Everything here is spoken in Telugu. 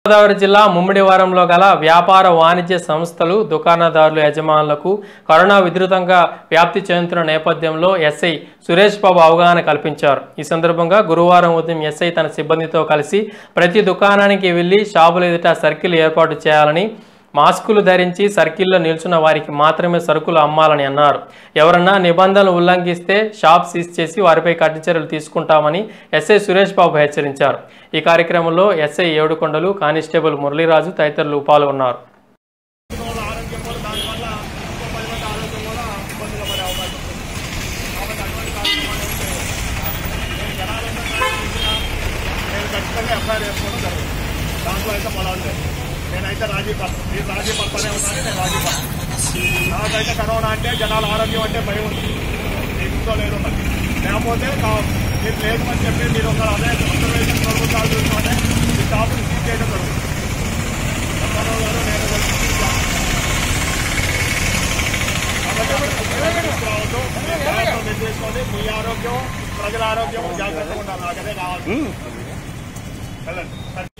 గోదావరి జిల్లా ముమ్మిడివరంలో గల వ్యాపార వాణిజ్య సంస్థలు దుకాణదారుల యజమానులకు కరోనా విధృతంగా వ్యాప్తి చెందుతున్న నేపథ్యంలో ఎస్ఐ సురేష్ బాబు అవగాహన కల్పించారు ఈ సందర్భంగా గురువారం ఉదయం ఎస్ఐ తన సిబ్బందితో కలిసి ప్రతి దుకాణానికి వెళ్లి షాపుల ఎదుట సర్కిల్ ఏర్పాటు చేయాలని మాస్కులు ధరించి సర్కిల్లో నిల్చున్న వారికి మాత్రమే సరుకులు అమ్మాలని అన్నారు ఎవరన్నా నిబంధనలు ఉల్లంఘిస్తే షాప్ సీజ్ చేసి వారిపై కఠిన చర్యలు తీసుకుంటామని ఎస్ఐ సురేష్ బాబు హెచ్చరించారు ఈ కార్యక్రమంలో ఎస్ఐ ఏడుకొండలు కానిస్టేబుల్ మురళీరాజు తదితరులు పాల్గొన్నారు వాళ్ళ ఆరోగ్యం కూడా దానివల్ల ఇంకో పది మంది ఆరోగ్యం కూడా ఇబ్బందులు పడే అవకాశం ఉంది కాబట్టి అటువంటి కార్యక్రమాలు ఉంటే నేను జనాలందరినీ చూసినా నేను ఖచ్చితంగా ఎఫ్ఐఆర్ చేసుకోవడం జరుగుతుంది దాంట్లో అయితే పొలాలు లేదు నేనైతే రాజీ పడతాను మీరు రాజీ పడతానే ఉన్నాను నేను రాజీ పడతాను నాకైతే కరోనా అంటే జనాల ఆరోగ్యం అంటే భయం ఉంది ఇంట్లో లేదు మరి లేకపోతే కా- మీరు లేదు అని చెప్పి మీరు ఒక అదే అబ్జర్వేషన్ ప్రభుత్వాలు చూసుకుంటే ఈ షాపుని సీజ్ చేయడం జరుగుతుంది ఎంఆర్ఓ గారు నేను కలిసి సీజ్ చేస్తాను. కాబట్టి అక్కడ తీసుకురావద్దు. జాగ్రత్తలు నిర్దేశించుకోండి. మీ ఆరోగ్యం ప్రజల ఆరోగ్యం జాగ్రత్తగా ఉండాలి నాకదే కావాలి వెళ్ళండి